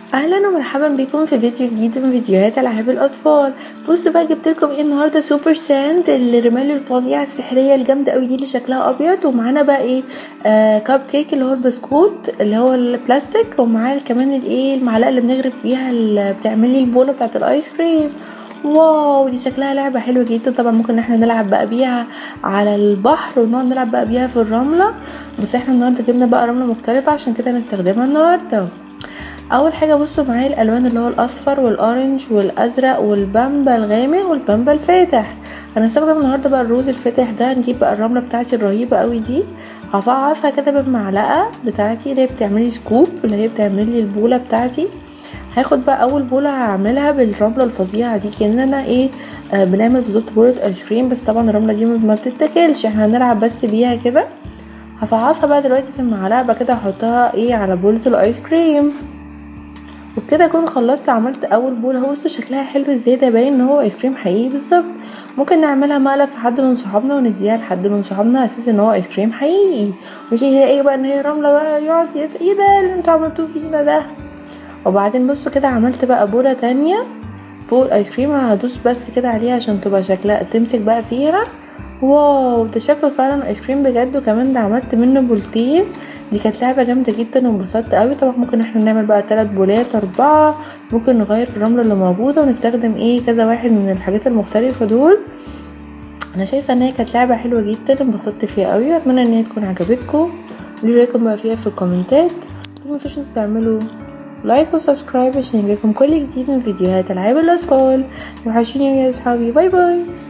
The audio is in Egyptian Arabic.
اهلا ومرحبا بكم في فيديو جديد من فيديوهات العاب الاطفال بصوا بقى جبت لكم ايه النهارده سوبر ساند الرمال الفظيعه السحريه الجامده قوي دي اللي شكلها ابيض ومعانا بقى ايه آه كاب كيك اللي هو البسكوت اللي هو البلاستيك ومعاه كمان الايه المعلقه اللي بنغرف بيها اللي بتعمل لي البوله بتاعه الايس كريم واو دي شكلها لعبة حلوة جدا طبعا ممكن ان احنا نلعب بقى بيها على البحر ونقعد نلعب بقى بيها في الرملة بس احنا النهاردة جبنا بقى رملة مختلفة عشان كده هنستخدمها النهاردة اول حاجه بصوا معايا الالوان اللي هو الاصفر والاورنج والازرق والبامبا الغامق والبامبا الفاتح هنستخدم النهارده بقى الروز الفاتح ده هنجيب بقى الرمله بتاعتي الرهيبه قوي دي هفعصها كده بالمعلقه بتاعتي اللي هي بتعمل لي سكوب اللي هي بتعمل لي البوله بتاعتي هاخد بقى اول بوله هعملها بالرمله الفظيعه دي كاننا ايه آه بنعمل بالظبط بوله ايس كريم بس طبعا الرمله دي ما بتتاكلش احنا هنلعب بس بيها كده هفعصها بقى دلوقتي في المعلقه بقى كده هحطها ايه على بوله الايس كريم وبكده اكون خلصت عملت اول بوله اهو بصوا شكلها حلو ازاي ده باين ان هو ايس كريم حقيقي بالظبط ممكن نعملها مقلب في حد من صحابنا ونديها لحد من صحابنا اساس ان هو ايس كريم حقيقي مش ايه بقى ان هي رمله بقى يقعد ايه ده اللي انتوا عملتوه فينا ده وبعدين بصوا كده عملت بقى بوله تانية فوق الايس كريم هدوس بس كده عليها عشان تبقى شكلها تمسك بقى فيها واو ده شكله فعلا ايس كريم بجد وكمان ده عملت منه بولتين دي كانت لعبه جامده جدا وانبسطت قوي طبعا ممكن احنا نعمل بقى ثلاث بولات اربعه ممكن نغير في الرمله اللي موجوده ونستخدم ايه كذا واحد من الحاجات المختلفه دول انا شايفه ان هي كانت لعبه حلوه جدا انبسطت فيها قوي واتمنى ان هي تكون عجبتكم قولوا رايكم بقى فيها في الكومنتات متنسوش تعملوا لايك وسبسكرايب عشان يجيلكم كل جديد من فيديوهات العاب الاطفال وحشوني يا اصحابي باي باي